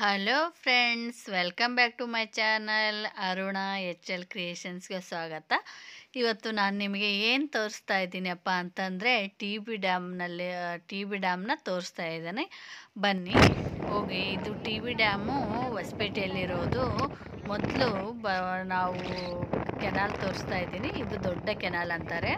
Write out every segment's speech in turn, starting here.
hello friends welcome back to my channel Aruna H L ಕ್ರಿಯೇಷನ್ಸ್ಗೆ ಸ್ವಾಗತ ಇವತ್ತು ನಾನು ನಿಮಗೆ ಏನು ತೋರಿಸ್ತಾ ಇದ್ದೀನಪ್ಪ ಅಂತಂದರೆ ಟಿ ಬಿ ಡ್ಯಾಮ್ನಲ್ಲಿ ಟಿ ಬಿ ಡ್ಯಾಮ್ನ ತೋರಿಸ್ತಾ ಇದ್ದಾನೆ ಬನ್ನಿ ಹೋಗಿ ಇದು ಟಿ ಬಿ ಡ್ಯಾಮು ಹೊಸಪೇಟೆಯಲ್ಲಿರೋದು ಮೊದಲು ಬ ನಾವು ಕೆನಾಲ್ ತೋರಿಸ್ತಾ ಇದ್ದೀನಿ ಇದು ದೊಡ್ಡ ಕೆನಾಲ್ ಅಂತಾರೆ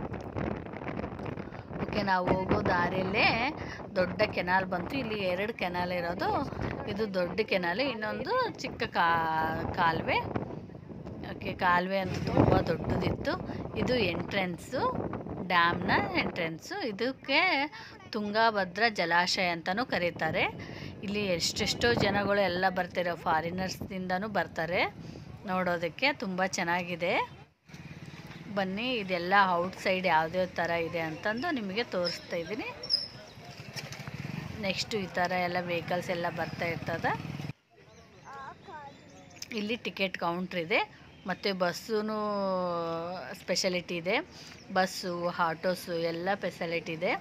ಓಕೆ ನಾವು ಹೋಗೋ ದಾರಿಯಲ್ಲೇ ದೊಡ್ಡ ಕೆನಾಲ್ ಬಂತು ಇಲ್ಲಿ ಎರಡು ಕೆನಾಲ್ ಇರೋದು ಇದು ದೊಡ್ಡ ಕೆನಾಲ್ ಇನ್ನೊಂದು ಚಿಕ್ಕ ಕಾ ಕಾಲುವೆ ಓಕೆ ಕಾಲುವೆ ಅಂತ ತುಂಬ ದೊಡ್ಡದಿತ್ತು ಇದು ಎಂಟ್ರೆನ್ಸು ಡ್ಯಾಮ್ನ ಎಂಟ್ರೆನ್ಸು ಇದಕ್ಕೆ ತುಂಗಾಭದ್ರಾ ಜಲಾಶಯ ಅಂತಲೂ ಕರೀತಾರೆ ಇಲ್ಲಿ ಎಷ್ಟೆಷ್ಟೋ ಜನಗಳು ಎಲ್ಲ ಬರ್ತಾರೆ ಫಾರಿನರ್ಸ್ನಿಂದನೂ ಬರ್ತಾರೆ ನೋಡೋದಕ್ಕೆ ತುಂಬ ಚೆನ್ನಾಗಿದೆ ಬನ್ನಿ ಇದೆಲ್ಲ ಔಟ್ ಸೈಡ್ ಯಾವುದೇ ಥರ ಇದೆ ಅಂತಂದು ನಿಮಗೆ ತೋರಿಸ್ತಾ ಇದ್ದೀನಿ ನೆಕ್ಸ್ಟು ಈ ಥರ ಎಲ್ಲ ವೆಹಿಕಲ್ಸ್ ಎಲ್ಲ ಬರ್ತಾ ಇರ್ತದೆ ಇಲ್ಲಿ ಟಿಕೆಟ್ ಕೌಂಟ್ರ್ ಇದೆ ಮತ್ತು ಬಸ್ಸೂ ಸ್ಪೆಷಲಿಟಿ ಇದೆ ಬಸ್ಸು ಆಟೋಸು ಎಲ್ಲ ಫೆಸಿಲಿಟಿ ಇದೆ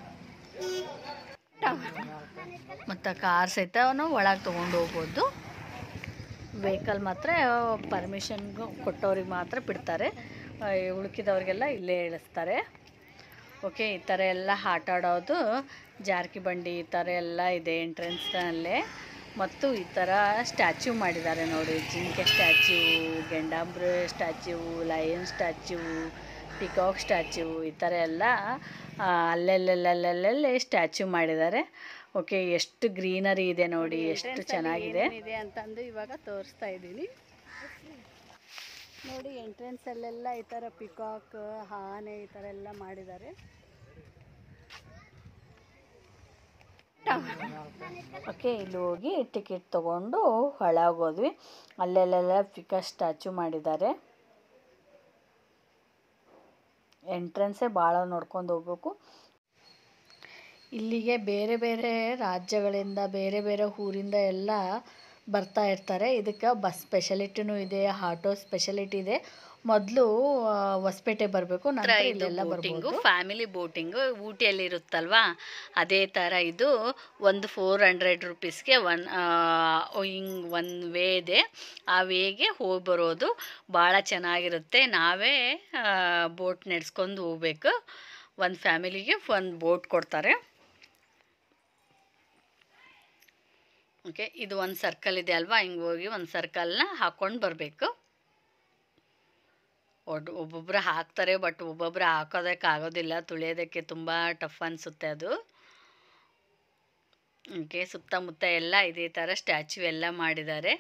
ಮತ್ತು ಕಾರ್ ಸಹಿತ ಒಳಗೆ ತೊಗೊಂಡು ಹೋಗ್ಬೋದು ವೆಹಿಕಲ್ ಮಾತ್ರ ಪರ್ಮಿಷನ್ ಕೊಟ್ಟವ್ರಿಗೆ ಮಾತ್ರ ಬಿಡ್ತಾರೆ ಉಳುಕಿದವ್ರಿಗೆಲ್ಲ ಇಲ್ಲೇ ಇಳಿಸ್ತಾರೆ ಓಕೆ ಈ ಥರ ಎಲ್ಲ ಆಟ ಆಡೋದು ಜಾರ್ಕಿ ಬಂಡಿ ಈ ಥರ ಎಲ್ಲ ಇದೆ ಎಂಟ್ರೆನ್ಸ್ನಲ್ಲೇ ಮತ್ತು ಈ ಥರ ಸ್ಟ್ಯಾಚ್ಯೂ ಮಾಡಿದ್ದಾರೆ ನೋಡಿ ಜಿಂಕೆ ಸ್ಟ್ಯಾಚ್ಯೂ ಗೆಂಡಾಂಬ್ರ statue lion statue peacock statue ಈ ಥರ ಎಲ್ಲ ಅಲ್ಲೆಲ್ಲೆಲ್ಲೆಲ್ಲೆಲ್ಲೇ ಸ್ಟ್ಯಾಚ್ಯೂ ಮಾಡಿದ್ದಾರೆ ಓಕೆ ಎಷ್ಟು ಗ್ರೀನರಿ ಇದೆ ನೋಡಿ ಎಷ್ಟು ಚೆನ್ನಾಗಿದೆ ಇದೆ ಅಂತಂದು ಇವಾಗ ತೋರಿಸ್ತಾ ಇದ್ದೀನಿ ನೋಡಿ ಎಂಟ್ರೆನ್ಸಲ್ಲೆಲ್ಲ ಈ ಥರ ಪಿಕಾಕ್ ಆನೆ ಈ ಥರ ಎಲ್ಲ ಮಾಡಿದ್ದಾರೆ ಓಕೆ ಇಲ್ಲಿ ಹೋಗಿ ಟಿಕೆಟ್ ತೊಗೊಂಡು ಒಳಗೋದ್ವಿ ಅಲ್ಲೆಲ್ಲೆಲ್ಲ ಪಿಕಾಕ್ ಸ್ಟ್ಯಾಚು ಮಾಡಿದ್ದಾರೆ ಎಂಟ್ರೆನ್ಸೇ ಭಾಳ ನೋಡ್ಕೊಂಡು ಹೋಗ್ಬೇಕು ಇಲ್ಲಿಗೆ ಬೇರೆ ಬೇರೆ ರಾಜ್ಯಗಳಿಂದ ಬೇರೆ ಬೇರೆ ಊರಿಂದ ಎಲ್ಲ ಬರ್ತಾ ಇರ್ತಾರೆ ಇದಕ್ಕೆ ಬಸ್ ಸ್ಪೆಷಲಿಟಿನೂ ಇದೆ ಆಟೋ ಸ್ಪೆಷಲಿಟಿ ಇದೆ ಮೊದಲು ಹೊಸಪೇಟೆ ಬರಬೇಕು ನಂತರ ಇಲ್ಲೆಲ್ಲ ಬರ್ಬೋದು ಫ್ಯಾಮಿಲಿ ಬೋಟಿಂಗು ಊಟಿಯಲ್ಲಿ ಇರುತ್ತಲ್ವಾ ಅದೇ ಥರ ಇದು ಒಂದು ಫೋರ್ ಹಂಡ್ರೆಡ್ ರುಪೀಸ್ಗೆ ಒನ್ ಹಿಂಗೆ ಒಂದು ವೇ ಇದೆ ಆ ವೇಗೆ ಹೋಗಿ ಬರೋದು ಭಾಳ ಚೆನ್ನಾಗಿರುತ್ತೆ ನಾವೇ ಬೋಟ್ ನಡೆಸ್ಕೊಂಡು ಹೋಗ್ಬೇಕು ಒಂದು ಫ್ಯಾಮಿಲಿಗೆ ಒಂದು ಬೋಟ್ ಕೊಡ್ತಾರೆ ಓಕೆ ಇದು ಒಂದು ಸರ್ಕಲ್ ಇದೆ ಅಲ್ವಾ ಹಿಂಗೆ ಹೋಗಿ ಒಂದು ಸರ್ಕಲ್ನ ಹಾಕ್ಕೊಂಡು ಬರಬೇಕು ಒಡ್ ಒಬ್ಬೊಬ್ಬರು ಹಾಕ್ತಾರೆ ಬಟ್ ಒಬ್ಬೊಬ್ಬರು ಹಾಕೋದಕ್ಕೆ ಆಗೋದಿಲ್ಲ ತುಳಿಯೋದಕ್ಕೆ ತುಂಬ ಟಫ್ ಅನಿಸುತ್ತೆ ಅದು ಓಕೆ ಸುತ್ತಮುತ್ತ ಎಲ್ಲ ಇದೇ ಥರ ಸ್ಟ್ಯಾಚ್ಯೂ ಎಲ್ಲ ಮಾಡಿದ್ದಾರೆ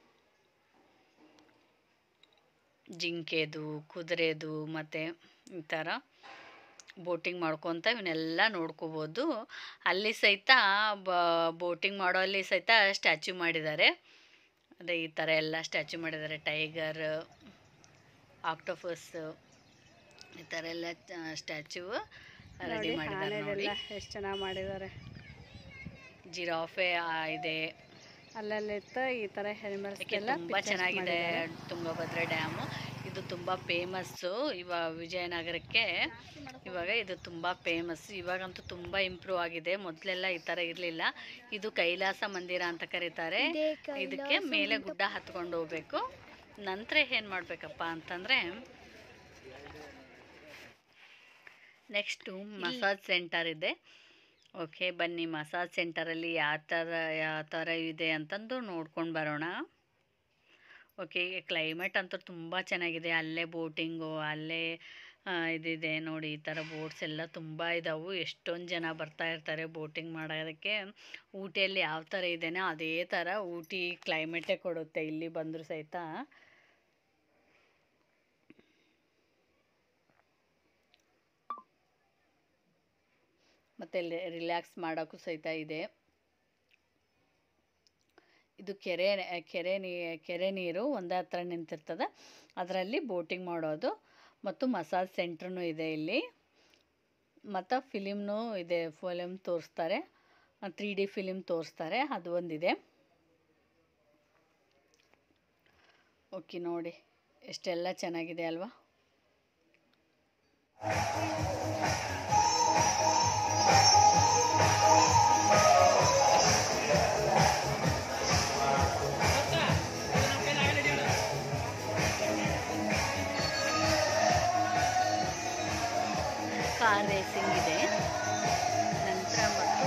ಜಿಂಕೆದು ಕುದುರೆದು ಮತ್ತು ಈ ಥರ ಬೋಟಿಂಗ್ ಮಾಡ್ಕೊತ ಇವನ್ನೆಲ್ಲ ನೋಡ್ಕೋಬೋದು ಅಲ್ಲಿ ಸಹಿತ ಬೋಟಿಂಗ್ ಮಾಡೋ ಅಲ್ಲಿ ಸಹಿತ ಸ್ಟ್ಯಾಚ್ಯೂ ಮಾಡಿದ್ದಾರೆ ಅದೇ ಈ ಥರ ಎಲ್ಲ ಸ್ಟ್ಯಾಚ್ಯೂ ಮಾಡಿದ್ದಾರೆ ಟೈಗರ್ ಆಕ್ಟೋಫಸ್ ಈ ಥರ ಎಲ್ಲ ಸ್ಟ್ಯಾಚ್ಯೂ ರೆಡಿ ಮಾಡಿದ್ದಾರೆ ನೋಡಿ ಎಷ್ಟು ಚೆನ್ನಾಗಿ ಮಾಡಿದ್ದಾರೆ ಜಿರಾಫೆ ಇದೆ ಅಲ್ಲಲ್ಲಿತ್ತ ಈ ಥರ ಹೆಲ್ಮೆಟ್ಸ್ ಇದಕ್ಕೆ ತುಂಬ ಚೆನ್ನಾಗಿದೆ ತುಂಗಭದ್ರಾ ಡ್ಯಾಮು ಇದು ತುಂಬ ಫೇಮಸ್ಸು ಇವಾಗ ವಿಜಯನಗರಕ್ಕೆ ಇವಾಗ ಇದು ತುಂಬ ಫೇಮಸ್ ಇವಾಗಂತೂ ತುಂಬ ಇಂಪ್ರೂವ್ ಆಗಿದೆ ಮೊದಲೆಲ್ಲ ಈ ಥರ ಇರಲಿಲ್ಲ ಇದು ಕೈಲಾಸ ಮಂದಿರ ಅಂತ ಕರೀತಾರೆ ಇದಕ್ಕೆ ಮೇಲೆ ಗುಡ್ಡ ಹತ್ಕೊಂಡು ಹೋಗ್ಬೇಕು ನಂತರ ಏನು ಮಾಡಬೇಕಪ್ಪ ಅಂತಂದರೆ ನೆಕ್ಸ್ಟು ಮಸಾಜ್ ಸೆಂಟರ್ ಇದೆ ಓಕೆ ಬನ್ನಿ ಮಸಾಜ್ ಸೆಂಟರಲ್ಲಿ ಯಾವ ಥರ ಯಾವ ಥರ ಇದೆ ಅಂತಂದು ನೋಡ್ಕೊಂಡು ಬರೋಣ ಓಕೆ ಈಗ ಕ್ಲೈಮೇಟ್ ಅಂತೂ ತುಂಬ ಚೆನ್ನಾಗಿದೆ ಅಲ್ಲೇ ಬೋಟಿಂಗು ಅಲ್ಲೇ ಇದಿದೆ ನೋಡಿ ಈ ಥರ ಬೋಟ್ಸ್ ಎಲ್ಲ ತುಂಬ ಇದಾವೆ ಎಷ್ಟೊಂದು ಜನ ಬರ್ತಾ ಇರ್ತಾರೆ ಬೋಟಿಂಗ್ ಮಾಡೋದಕ್ಕೆ ಊಟಿಯಲ್ಲಿ ಯಾವ ಥರ ಇದೆಯೋ ಅದೇ ಥರ ಊಟಿ ಕ್ಲೈಮೇಟೇ ಕೊಡುತ್ತೆ ಇಲ್ಲಿ ಬಂದರೂ ಸಹಿತ ಮತ್ತು ರಿಲ್ಯಾಕ್ಸ್ ಮಾಡೋಕ್ಕೂ ಸಹಿತ ಇದೆ ಇದು ಕೆರೆ ಕೆರೆ ನೀ ಕೆರೆ ನೀರು ಒಂದೇ ಹತ್ರ ನಿಂತಿರ್ತದೆ ಅದರಲ್ಲಿ ಬೋಟಿಂಗ್ ಮಾಡೋದು ಮತ್ತು ಮಸಾಜ್ ಸೆಂಟ್ರೂ ಇದೆ ಇಲ್ಲಿ ಮತ್ತು ಫಿಲಿಮ್ನೂ ಇದೆ ಫಿಲಿಮ್ ತೋರಿಸ್ತಾರೆ ತ್ರೀ ಡಿ ಫಿಲಿಮ್ ತೋರಿಸ್ತಾರೆ ಅದು ಒಂದಿದೆ ಓಕೆ ನೋಡಿ ಎಷ್ಟೆಲ್ಲ ಚೆನ್ನಾಗಿದೆ ಅಲ್ವಾ ಕಾರ್ ರೇಸಿಂಗ್ ಇದೆ ನಂತರ ಮತ್ತು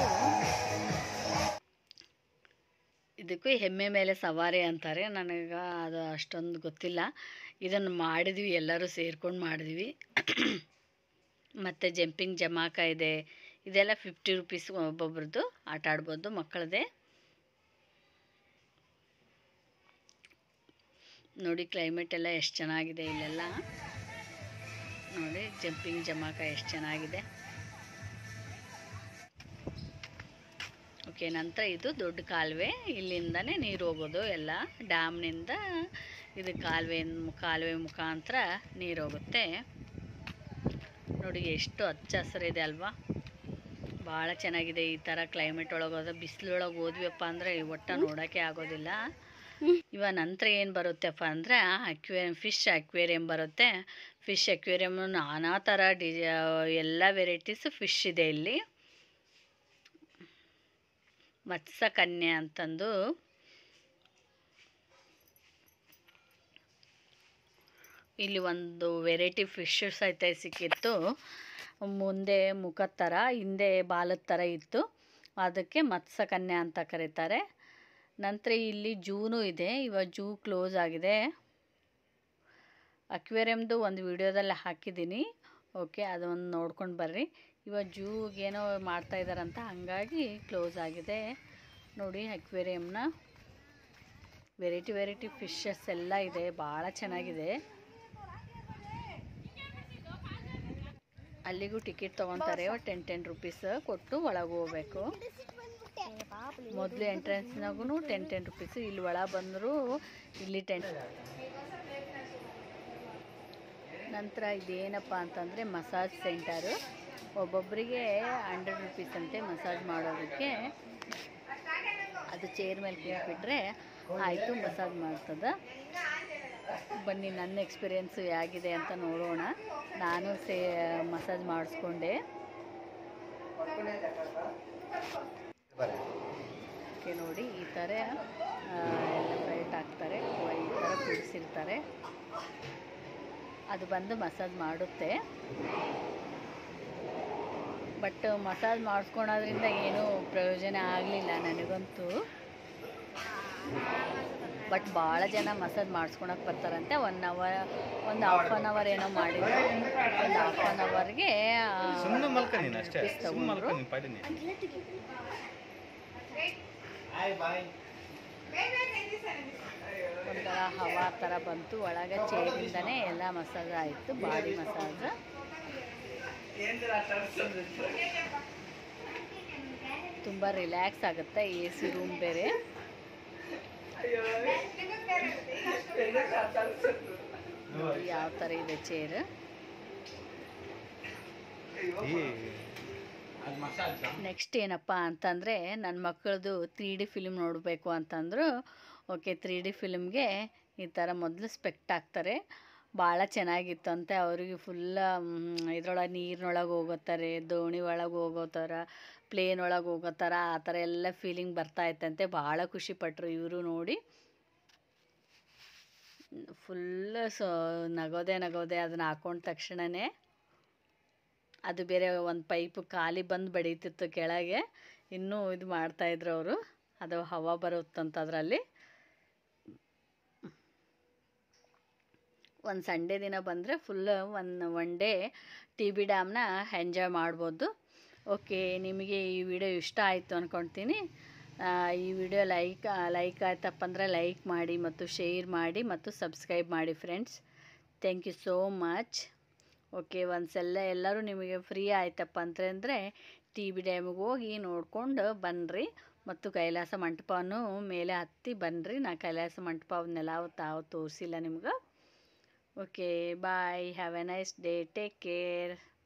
ಇದಕ್ಕೂ ಎಮ್ಮೆ ಮೇಲೆ ಸವಾರಿ ಅಂತಾರೆ ನನಗೆ ಅದು ಅಷ್ಟೊಂದು ಗೊತ್ತಿಲ್ಲ ಇದನ್ನು ಮಾಡಿದ್ವಿ ಎಲ್ಲರೂ ಸೇರ್ಕೊಂಡು ಮಾಡಿದ್ವಿ ಮತ್ತು ಜಂಪಿಂಗ್ ಜಮಾಕ ಇದೆ ಇದೆಲ್ಲ ಫಿಫ್ಟಿ ರುಪೀಸ್ ಒಬ್ಬೊಬ್ರದ್ದು ಆಟ ಆಡ್ಬೋದು ಮಕ್ಕಳದೇ ನೋಡಿ ಕ್ಲೈಮೇಟ್ ಎಲ್ಲ ಎಷ್ಟು ಚೆನ್ನಾಗಿದೆ ಇಲ್ಲೆಲ್ಲ ನೋಡಿ ಜಂಪಿಂಗ್ ಜಮಾಕ ಎಷ್ಟು ಚೆನ್ನಾಗಿದೆ ಓಕೆ ನಂತರ ಇದು ದೊಡ್ಡ ಕಾಲುವೆ ಇಲ್ಲಿಂದನೇ ನೀರು ಹೋಗೋದು ಎಲ್ಲ ಡ್ಯಾಮ್ನಿಂದ ಇದು ಕಾಲುವೆ ಕಾಲುವೆ ಮುಖಾಂತರ ನೀರು ಹೋಗುತ್ತೆ ನೋಡಿ ಎಷ್ಟು ಹಚ್ಚ ಹಸಿರಿದೆ ಅಲ್ವಾ ಭಾಳ ಚೆನ್ನಾಗಿದೆ ಈ ಥರ ಕ್ಲೈಮೇಟ್ ಒಳಗೆ ಹೋದ ಬಿಸಿಲೊಳಗೆ ಹೋದ್ವಿಯಪ್ಪ ಅಂದರೆ ಒಟ್ಟ ನೋಡೋಕ್ಕೆ ಆಗೋದಿಲ್ಲ ಇವ ನಂತರ ಏನು ಬರುತ್ತೆಪ್ಪ ಅಂದರೆ ಅಕ್ವೇರಿಯಂ ಫಿಶ್ ಅಕ್ವೇರಿಯಂ ಬರುತ್ತೆ ಫಿಶ್ ಅಕ್ವೇರಿಯಮ್ ನಾನಾ ಥರ ಡಿ ಎಲ್ಲ ವೆರೈಟೀಸ್ ಫಿಶ್ ಇದೆ ಇಲ್ಲಿ ಮತ್ಸ್ಯ ಕನ್ಯೆ ಅಂತಂದು ಇಲ್ಲಿ ಒಂದು ವೆರೈಟಿ ಫಿಶಸ್ ಐತೆ ಸಿಕ್ಕಿತ್ತು ಮುಂದೆ ಮುಖದ ಥರ ಹಿಂದೆ ಬಾಲದ ಥರ ಇತ್ತು ಅದಕ್ಕೆ ಮತ್ಸ್ಯ ಕನ್ಯೆ ಅಂತ ಕರೀತಾರೆ ನಂತರ ಇಲ್ಲಿ ಜೂನು ಇದೆ ಇವಾಗ ಜೂ ಕ್ಲೋಸ್ ಆಗಿದೆ ಅಕ್ವೇರಿಯಮ್ದು ಒಂದು ವಿಡಿಯೋದಲ್ಲಿ ಹಾಕಿದ್ದೀನಿ ಓಕೆ ಅದೊಂದು ನೋಡ್ಕೊಂಡು ಬರ್ರಿ ಇವಾಗ ಜೂಗೇನೋ ಮಾಡ್ತಾ ಇದ್ದಾರಂತ ಹಾಗಾಗಿ ಕ್ಲೋಸ್ ಆಗಿದೆ ನೋಡಿ ಅಕ್ವೇರಿಯಮ್ನ ವೆರೈಟಿ ವೆರೈಟಿ ಫಿಶಸ್ ಎಲ್ಲ ಇದೆ ಭಾಳ ಚೆನ್ನಾಗಿದೆ ಅಲ್ಲಿಗೂ ಟಿಕೆಟ್ ತೊಗೊತಾರೆ ಟೆನ್ ಟೆನ್ ರುಪೀಸ್ ಕೊಟ್ಟು ಒಳಗೆ ಹೋಗ್ಬೇಕು ಮೊದಲು ಎಂಟ್ರೆನ್ಸ್ನಾಗೂ ಟೆನ್ ಟೆನ್ ರುಪೀಸು ಇಲ್ಲಿ ಒಳಗೆ ಬಂದರೂ ಇಲ್ಲಿ ಟೆನ್ ನಂತರ ಇದೇನಪ್ಪ ಅಂತಂದರೆ ಮಸಾಜ್ ಸೆಂಟರು ಒಬ್ಬೊಬ್ಬರಿಗೆ ಹಂಡ್ರೆಡ್ ರುಪೀಸ್ ಅಂತೆ ಮಸಾಜ್ ಮಾಡೋದಕ್ಕೆ ಅದು ಚೇರ್ ಮೇಲೆ ಕೂತ್ಬಿಟ್ರೆ ಆಯಿತು ಮಸಾಜ್ ಮಾಡ್ತದೆ ಬನ್ನಿ ನನ್ನ ಎಕ್ಸ್ಪೀರಿಯೆನ್ಸು ಹೇಗಿದೆ ಅಂತ ನೋಡೋಣ ನಾನು ಸೇ ಮಸಾಜ್ ಮಾಡಿಸ್ಕೊಂಡೆ ಓಕೆ ನೋಡಿ ಈ ಥರ ಆ, ಎಲ್ಲ ಬೆಲ್ಟ್ ಹಾಕ್ತಾರೆ ಈ ಥರ ಕುಡಿಸಿರ್ತಾರೆ ಅದು ಬಂದು ಮಸಾಜ್ ಮಾಡುತ್ತೆ ಬಟ್ ಮಸಾಜ್ ಮಾಡಿಸ್ಕೊಳೋದ್ರಿಂದ ಏನೂ ಪ್ರಯೋಜನ ಆಗಲಿಲ್ಲ ನನಗಂತೂ ಬಟ್ ಭಾಳ ಜನ ಮಸಾಜ್ ಮಾಡಿಸ್ಕೊಳಕ್ಕೆ ಬರ್ತಾರಂತೆ ಒನ್ ಅವರ್ ಒಂದು ಹಾಫ್ ಆನ್ ಅವರ್ ಏನೋ ಮಾಡಿದ್ರು ಒಂದು ಹಾಫ್ ಆನ್ ಅವರ್ಗೆ ಸುಮ್ಮನೆ ಮಲ್ಕ ನೀನು ಅಷ್ಟೇ ಸುಮ್ಮನೆ ಮಲ್ಕ ತಗೊಂಡ್ರು ನೀನು ಪಾಡಿನಿ ಒಂಥರ ಹವಾ ಥರ ಬಂತು ಒಳಗೆ ಚೇರಿಂದನೇ ಎಲ್ಲ ಮಸಾಜ್ ಆಯಿತು ಬಾಡಿ ಮಸಾಜ್ ತುಂಬ ರಿಲ್ಯಾಕ್ಸ್ ಆಗುತ್ತೆ ಎ ಸಿ ರೂಮ್ ಬೇರೆ ನೋಡಿ ಯಾವ ಥರ ಇದೆ ಚೇರ್ ನೆಕ್ಸ್ಟ್ ಏನಪ್ಪ ಅಂತಂದರೆ ನನ್ನ ಮಕ್ಕಳದು ತ್ರೀ ಡಿ ಫಿಲ್ಮ್ ನೋಡಬೇಕು ಅಂತಂದರು ಓಕೆ ತ್ರೀ ಡಿ ಫಿಲ್ಮ್ಗೆ ಈ ಥರ ಮೊದಲು ಸ್ಪೆಕ್ಟ್ ಹಾಕ್ತಾರೆ ಭಾಳ ಚೆನ್ನಾಗಿತ್ತು ಅಂತೆ ಅವರಿಗೆ ಫುಲ್ಲ ಇದ್ರೊಳಗೆ ನೀರಿನೊಳಗೆ ಹೋಗೋತಾರೆ ದೋಣಿ ಒಳಗೆ ಹೋಗೋ ಥರ ಪ್ಲೇನ್ ಒಳಗೆ ಹೋಗೋ ಥರ ಆ ಥರ ಎಲ್ಲ ಫೀಲಿಂಗ್ ಬರ್ತಾ ಇತ್ತಂತೆ ಭಾಳ ಖುಷಿಪಟ್ಟರು ಇವರು ನೋಡಿ ಫುಲ್ ಸೊ ನಗೋದೆ ನಗೋದೆ ಅದನ್ನ ಹಾಕೊಂಡ ತಕ್ಷಣವೇ ಅದು ಬೇರೆ ಒಂದು ಪೈಪು ಖಾಲಿ ಬಂದು ಬಡೀತಿತ್ತು ಕೆಳಗೆ ಇನ್ನೂ ಇದು ಮಾಡ್ತಾಯಿದ್ರು ಅವರು ಅದು ಹವಾ ಬರುತ್ತಂತ ಅದರಲ್ಲಿ ಒಂದು ಸಂಡೇ ದಿನ ಬಂದರೆ full one one day T B ಡ್ಯಾಮ್ನ ಎಂಜಾಯ್ ಮಾಡ್ಬೋದು ಓಕೆ ನಿಮಗೆ ಈ ವಿಡಿಯೋ ಇಷ್ಟ ಆಯಿತು ಅಂದ್ಕೊಳ್ತೀನಿ ಆ, ಈ ವಿಡಿಯೋ ಲೈಕ್ ಲೈಕ್ ಆಯ್ತಪ್ಪ ಅಂದರೆ ಲೈಕ್ ಮಾಡಿ ಮತ್ತು ಶೇರ್ ಮಾಡಿ ಮತ್ತು ಸಬ್ಸ್ಕ್ರೈಬ್ ಮಾಡಿ friends thank you so much okay ಒಂದ್ಸಲ ಎಲ್ಲರೂ ನಿಮಗೆ ಫ್ರೀ ಆಯ್ತಪ್ಪ ಅಂತಂದರೆ ಟಿ ಬಿ ಡ್ಯಾಮಿಗೆ ಹೋಗಿ ನೋಡ್ಕೊಂಡು ಬನ್ನಿರಿ ಮತ್ತು ಕೈಲಾಸ ಮಂಟಪನೂ ಮೇಲೆ ಹತ್ತಿ ಬನ್ನಿರಿ ನಾ ಕೈಲಾಸ ಮಂಟಪ ಅವನ್ನೆಲ್ಲ ತಾವು ತೋರಿಸಿಲ್ಲ ನಿಮ್ಗೆ okay bye have a nice day take care